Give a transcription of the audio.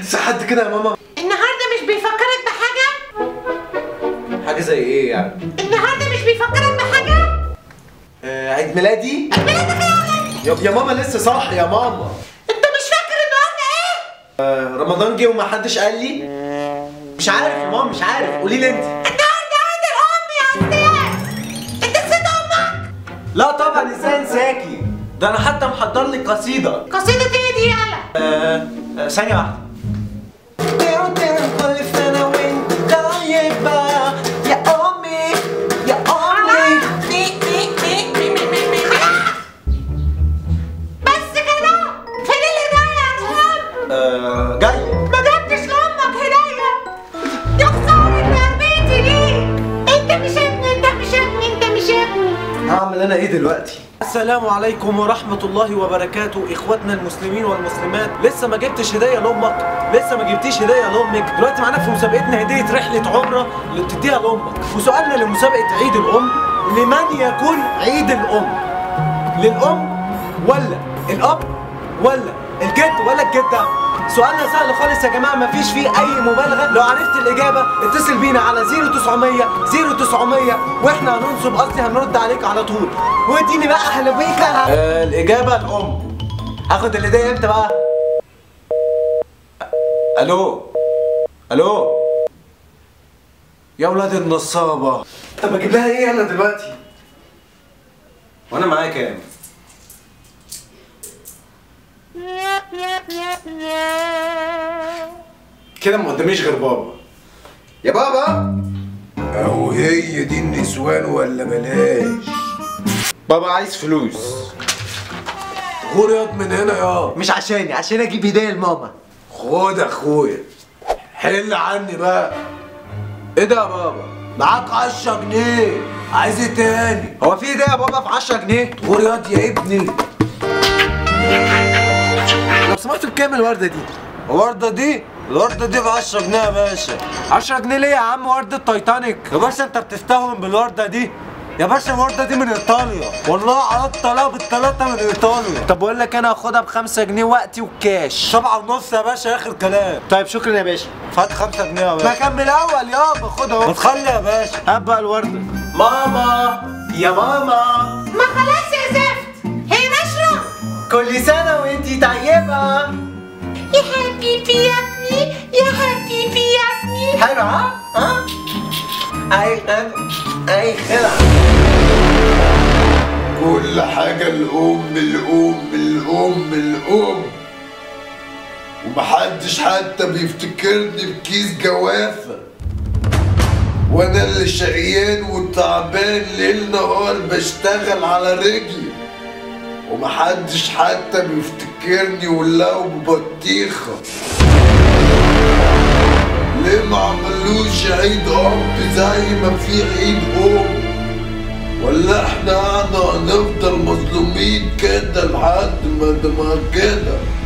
لسه حد كده يا ماما النهارده مش بيفكرك بحاجه حاجه زي ايه يعني النهارده مش بيفكرك بحاجه آه عيد ميلادي عيد ميلادك يا ولد يا, يا ماما لسه صح يا ماما انت مش فاكر النهارده ايه آه رمضان جه وما حدش قال لي مش عارف يا ماما مش عارف قولي لي انت النهارده عيد الام يا استاذ انت نسيت امك لا طبعا ازاي انساكي ده انا حتى محضر لك قصيده قصيده ايه دي يالا آه آه، ثانيه واحده كل سنه وانت طيبه يا امي يا امي بس كده فين الهدايا يا روان آه جاي ما جبتش لامك هدايا يا خساره تربيتي ليه انت مش ابني انت مش ابني انت مش ابني هعمل انا ايه دلوقتي السلام عليكم ورحمة الله وبركاته اخواتنا المسلمين والمسلمات لسه ما جبتش هدية لامك لسه ما جبتيش هدية لامك دلوقتي معانا في مسابقتنا هدية رحلة عمرة اللي بتديها لامك وسؤالنا لمسابقة عيد الام لمن يكون عيد الام للام ولا الاب ولا الجد ولا الجدة سؤالنا سهل خالص يا جماعة مفيش فيه أي مبالغة لو عرفت الإجابة اتصل بينا على 0900 0900 وإحنا هننصب قصدي هنرد عليك على طول واديني بقى حلويكة آه الإجابة الأم هاخد الهدية إمتى بقى؟ ألو ألو يا ولاد النصابة طب أجيب لها إيه أنا دلوقتي؟ وأنا معايا كام؟ كده ما قداميش غير بابا يا بابا أو هي دي النسوان ولا بلاش بابا عايز فلوس غور ياض من هنا يا مش عشاني عشان اجيب هديه لماما خد اخويا حل عني بقى ايه ده يا بابا معاك 10 جنيه عايز ايه تاني هو في هديه يا بابا في 10 جنيه غور ياض يا ابني لو سمحت بكام الورده دي الوردة دي الوردة دي ب 10 جنيه يا باشا 10 جنيه ليه يا عم ورده تايتانيك يا باشا انت بتستهون بالوردة دي يا باشا الوردة دي من ايطاليا والله عرضت عليها بالتلاتة من ايطاليا طب بقول لك انا هاخدها ب 5 جنيه وقتي وكاش سبعة ونص يا باشا اخر كلام طيب شكرا يا باشا فات 5 جنيه يا ما باشا كان من الاول يابا خد ما اهو تخلي يا باشا هات بقى الورده ماما يا ماما ما خلاص يا زفت هي نشرة كل سنه وانتي طيبه يا حبيبي يا ابني يا حبيبي يا ابني حلو ها ها اي اي خلع كل حاجة الأم الأم الأم الأم ومحدش حتى بيفتكرني بكيس جوافة وأنا اللي شقيان وتعبان ليل نهار بشتغل على رجلي ومحدش حتى بيفتكرني ولو ببطيخة ليه ما عملوش عيد أب زي ما في عيد أم ولا احنا قاعدة هنفضل مظلومين كده لحد ما ما كده